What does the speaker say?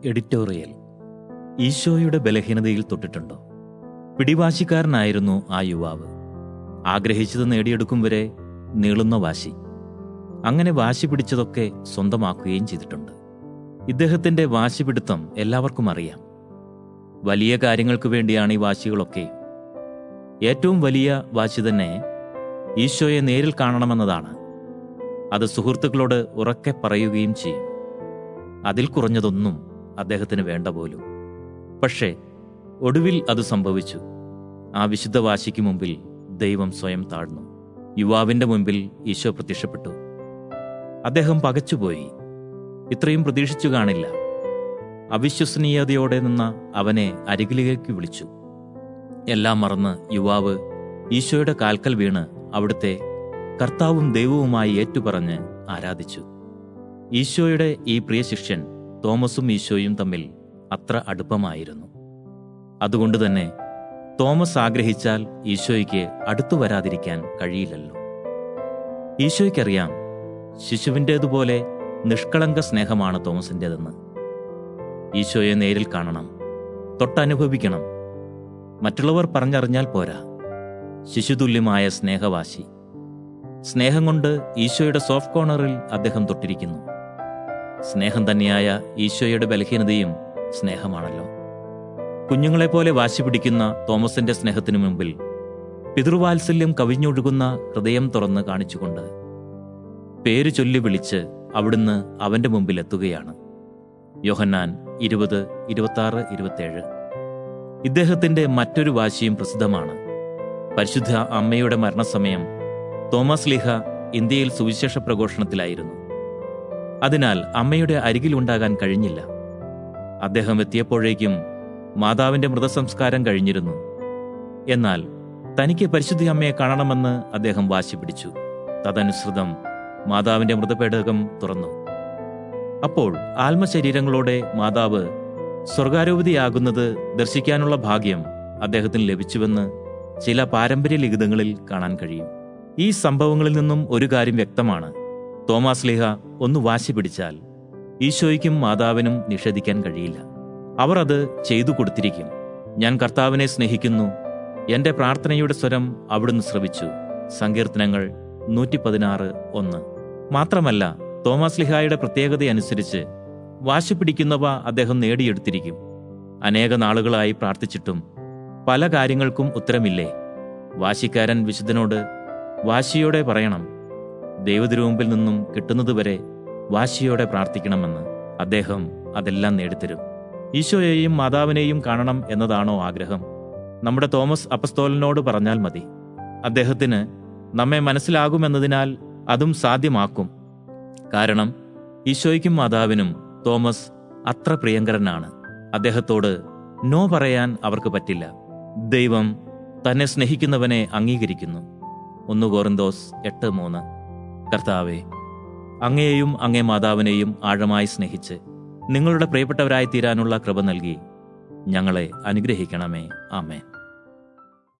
editorial ഈശോയുടെ ബലഹീനതയിൽ തൊട്ടിട്ടുണ്ടോ പിടിവാശിക്കാരനായിരുന്നു ആ യുവാവ് ആഗ്രഹിച്ചത് നേടിയെടുക്കും വരെ നീളുന്ന വാശി അങ്ങനെ വാശി പിടിച്ചതൊക്കെ സ്വന്തമാക്കുകയും ചെയ്തിട്ടുണ്ട് ഇദ്ദേഹത്തിന്റെ വാശിപിടുത്തം എല്ലാവർക്കും അറിയാം വലിയ കാര്യങ്ങൾക്ക് വേണ്ടിയാണ് ഈ വാശികളൊക്കെ ഏറ്റവും വലിയ വാശി തന്നെ ഈശോയെ നേരിൽ കാണണമെന്നതാണ് അത് സുഹൃത്തുക്കളോട് ഉറക്കെ പറയുകയും ചെയ്യും അതിൽ കുറഞ്ഞതൊന്നും അദ്ദേഹത്തിന് വേണ്ട പോലും പക്ഷേ ഒടുവിൽ അത് സംഭവിച്ചു ആ വിശുദ്ധ വാശിക്ക് മുമ്പിൽ ദൈവം സ്വയം താഴ്ന്നു യുവാവിന്റെ മുമ്പിൽ ഈശോ പ്രത്യക്ഷപ്പെട്ടു അദ്ദേഹം പകച്ചുപോയി ഇത്രയും പ്രതീക്ഷിച്ചു കാണില്ല അവിശ്വസനീയതയോടെ നിന്ന അവനെ അരികിലേക്ക് വിളിച്ചു എല്ലാം മറന്ന് യുവാവ് ഈശോയുടെ കാൽക്കൽ വീണ് അവിടുത്തെ കർത്താവും ദൈവവുമായി ഏറ്റുപറഞ്ഞ് ആരാധിച്ചു ഈശോയുടെ ഈ പ്രിയ ശിഷ്യൻ തോമസും ഈശോയും തമ്മിൽ അത്ര അടുപ്പമായിരുന്നു അതുകൊണ്ട് തന്നെ തോമസ് ആഗ്രഹിച്ചാൽ ഈശോയ്ക്ക് അടുത്തു വരാതിരിക്കാൻ കഴിയില്ലല്ലോ ഈശോയ്ക്കറിയാം ശിശുവിൻ്റേതുപോലെ നിഷ്കളങ്ക സ്നേഹമാണ് തോമസിൻ്റേതെന്ന് ഈശോയെ നേരിൽ കാണണം തൊട്ടനുഭവിക്കണം മറ്റുള്ളവർ പറഞ്ഞറിഞ്ഞാൽ പോരാ ശിശുതുല്യമായ സ്നേഹവാശി സ്നേഹം കൊണ്ട് ഈശോയുടെ സോഫ്റ്റ് കോർണറിൽ അദ്ദേഹം തൊട്ടിരിക്കുന്നു സ്നേഹം തന്നെയായ ഈശോയുടെ ബലഹീനതയും സ്നേഹമാണല്ലോ കുഞ്ഞുങ്ങളെപ്പോലെ വാശി പിടിക്കുന്ന തോമസിന്റെ സ്നേഹത്തിനു മുമ്പിൽ പിതൃവാത്സല്യം കവിഞ്ഞൊഴുകുന്ന ഹൃദയം തുറന്ന് കാണിച്ചുകൊണ്ട് പേര് ചൊല്ലി വിളിച്ച് അവിടുന്ന് അവന്റെ മുമ്പിൽ എത്തുകയാണ് യോഹന്നാൻ ഇരുപത് ഇരുപത്തി ഇരുപത്തേഴ് ഇദ്ദേഹത്തിന്റെ മറ്റൊരു വാശിയും പ്രസിദ്ധമാണ് പരിശുദ്ധ അമ്മയുടെ മരണസമയം തോമസ് ലീഹ ഇന്ത്യയിൽ സുവിശേഷ പ്രഘോഷണത്തിലായിരുന്നു അതിനാൽ അമ്മയുടെ അരികിലുണ്ടാകാൻ കഴിഞ്ഞില്ല അദ്ദേഹം എത്തിയപ്പോഴേക്കും മാതാവിന്റെ മൃതസംസ്കാരം കഴിഞ്ഞിരുന്നു എന്നാൽ തനിക്ക് പരിശുദ്ധ അമ്മയെ കാണണമെന്ന് അദ്ദേഹം വാശി പിടിച്ചു തദനുസൃതം മാതാവിന്റെ മൃതപേടകം തുറന്നു അപ്പോൾ ആത്മശരീരങ്ങളോടെ മാതാവ് സ്വർഗാരോപതിയാകുന്നത് ദർശിക്കാനുള്ള ഭാഗ്യം അദ്ദേഹത്തിന് ലഭിച്ചുവെന്ന് ചില പാരമ്പര്യ ലിഖിതങ്ങളിൽ കാണാൻ കഴിയും ഈ സംഭവങ്ങളിൽ നിന്നും ഒരു കാര്യം വ്യക്തമാണ് തോമാസ് ലിഹ ഒന്ന് വാശി പിടിച്ചാൽ ഈശോയ്ക്കും മാതാവിനും നിഷേധിക്കാൻ കഴിയില്ല അവർ അത് ചെയ്തു കൊടുത്തിരിക്കും ഞാൻ കർത്താവിനെ സ്നേഹിക്കുന്നു എന്റെ പ്രാർത്ഥനയുടെ സ്വരം അവിടുന്ന് ശ്രവിച്ചു സങ്കീർത്തനങ്ങൾ നൂറ്റി പതിനാറ് ഒന്ന് മാത്രമല്ല തോമസ് ലിഹായുടെ പ്രത്യേകതയനുസരിച്ച് വാശി പിടിക്കുന്നവ അദ്ദേഹം നേടിയെടുത്തിരിക്കും അനേക നാളുകളായി പ്രാർത്ഥിച്ചിട്ടും പല കാര്യങ്ങൾക്കും ഉത്തരമില്ലേ വാശിക്കാരൻ വിശുദ്ധനോട് വാശിയോടെ പറയണം ദൈവതിരുമുമ്പിൽ നിന്നും കിട്ടുന്നതുവരെ വാശിയോടെ പ്രാർത്ഥിക്കണമെന്ന് അദ്ദേഹം അതെല്ലാം നേടിത്തരും ഈശോയെയും മാതാവിനെയും കാണണം എന്നതാണോ ആഗ്രഹം നമ്മുടെ തോമസ് അപ്പസ്തോലനോട് പറഞ്ഞാൽ മതി അദ്ദേഹത്തിന് നമ്മെ മനസ്സിലാകുമെന്നതിനാൽ അതും സാധ്യമാക്കും കാരണം ഈശോയ്ക്കും മാതാവിനും തോമസ് അത്ര പ്രിയങ്കരനാണ് അദ്ദേഹത്തോട് നോ പറയാൻ അവർക്ക് പറ്റില്ല ദൈവം തന്നെ സ്നേഹിക്കുന്നവനെ അംഗീകരിക്കുന്നു ഒന്ന് കോറിന്തോസ് എട്ട് മൂന്ന് കർത്താവെ അങ്ങയെയും അങ്ങേ മാതാവിനെയും ആഴമായി സ്നേഹിച്ച് നിങ്ങളുടെ പ്രിയപ്പെട്ടവരായി തീരാനുള്ള കൃപ നൽകി ഞങ്ങളെ അനുഗ്രഹിക്കണമേ ആമേൻ